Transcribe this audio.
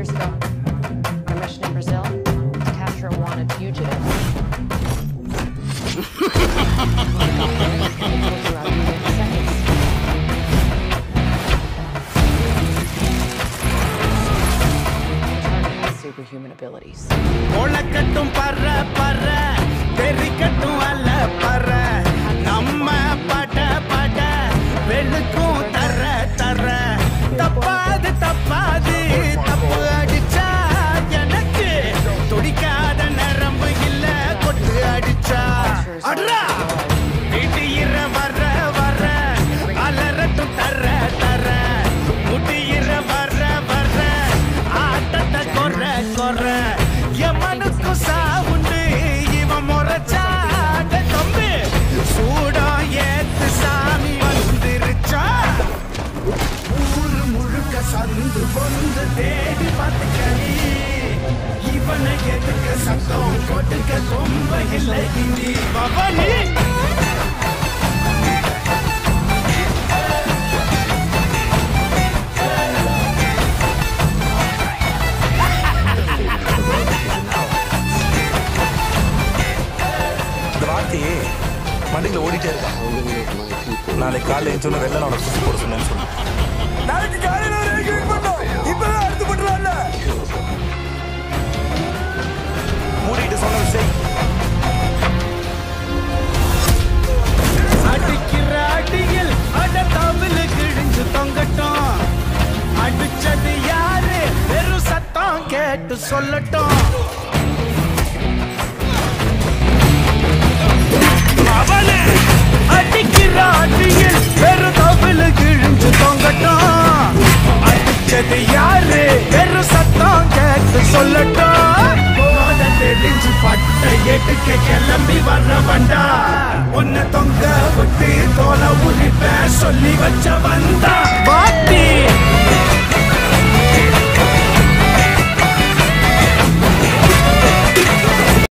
years ago. Our mission in Brazil to capture a wanted fugitive. Superhuman abilities. உனக்கட்டும் பற பற தெரிக்கட்டும் அல்ல பற நம்ம பட பட வெளுக்கும் தர தர தப்பாது தப்பாது தப்பு அடிச்சா எனக்கு துடிக்காத நரம்பு இல்ல கொட்டு அடிச்சா அட்ரா வீட்டியிற வர வர அலறட்டும் தர தர முட்டியிற வர வர ஆட்டத்தை கொற கொற எமனுக்கு சாவுண்டு இவன் முறைச்சாட தம்பி சூடம் ஏத்து சாமி வந்துருச்சா ஊரு முழுக்க சந்து பொந்து தேடி பார்த்துக்கணி இவனை எதுக்க சத்தம் கொட்டுக்க கொம்ப இல்லை இனி பவனி இந்த வார்த்தையே மண்டியில் ஓடிட்டே இருக்கான் நாளைக்கு காலையில் எழுந்தோன்னு வெள்ளை அவனை சுற்றி போட சொன்னேன்னு சொல்லு நாளைக்கு காலையில் ஒரு எக்ஸிபிட் பண்ணோம் இப்பதான் அடுத்து பண்ணுறான்ல மூடிட்டு சொன்னது செய் அடிக்கிற அடியில் அட தமிழ் கிழிஞ்சு தொங்கட்டும் அடிச்சது யாரு வெறும் சத்தம் கேட்டு சொல்லட்டும் அவனே அடிக்கிற அடியில் வெறும் தமிழ் கிழிஞ்சு தொங்கட்டும் அடிச்சது யாரு வெறும் சத்தம் கேட்டு சொல்லட்டும் போத தெரிஞ்சு பட்ட எடுக்க கிளம்பி வர வந்தா உன்னை தொங்க விட்டு தோலை உரிப்ப சொல்லி வச்ச வந்தா